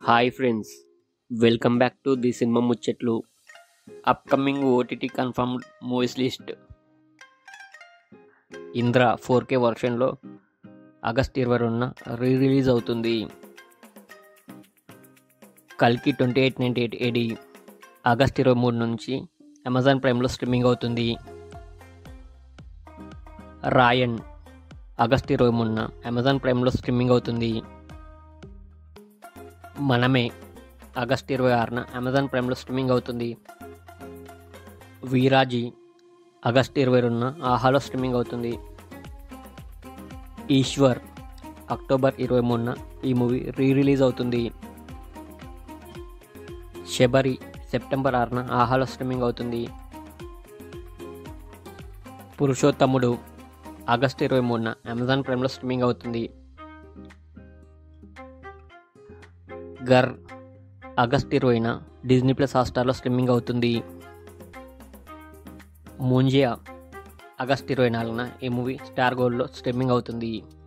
hi friends welcome back to the cinema ముచ్చట్లు upcoming OTT confirmed movies list Indra four K వర్షన్లో August ఇరవై రెండున rerelease అవుతుంది కల్కి twenty eight ninety eight AD August ఇరవై మూడు నుంచి అమెజాన్ ప్రైమ్లో స్ట్రీమింగ్ అవుతుంది రాయన్ ఆగస్ట్ ఇరవై మూడున అమెజాన్ ప్రైమ్లో స్ట్రీమింగ్ అవుతుంది మనమే ఆగస్ట్ ఇరవై ఆరున అమెజాన్ ప్రైమ్లో స్ట్రీమింగ్ అవుతుంది వీరాజీ ఆగస్ట్ ఇరవై రెండున ఆహాలో స్ట్రీమింగ్ అవుతుంది ఈశ్వర్ అక్టోబర్ ఇరవై మూడున ఈ మూవీ రీ రిలీజ్ అవుతుంది శబరి సెప్టెంబర్ ఆరున ఆహాలో స్ట్రీమింగ్ అవుతుంది పురుషోత్తముడు ఆగస్ట్ ఇరవై మూడున అమెజాన్ ప్రైమ్లో స్ట్రీమింగ్ అవుతుంది గర్ ఆగస్ట్ ఇరవైన డిజ్నీ ప్లస్ హాట్స్టార్లో స్ట్రీమింగ్ అవుతుంది ముంజియా ఆగస్ట్ ఇరవై నాలుగున ఈ మూవీ స్టార్ గోల్డ్లో స్ట్రీమింగ్ అవుతుంది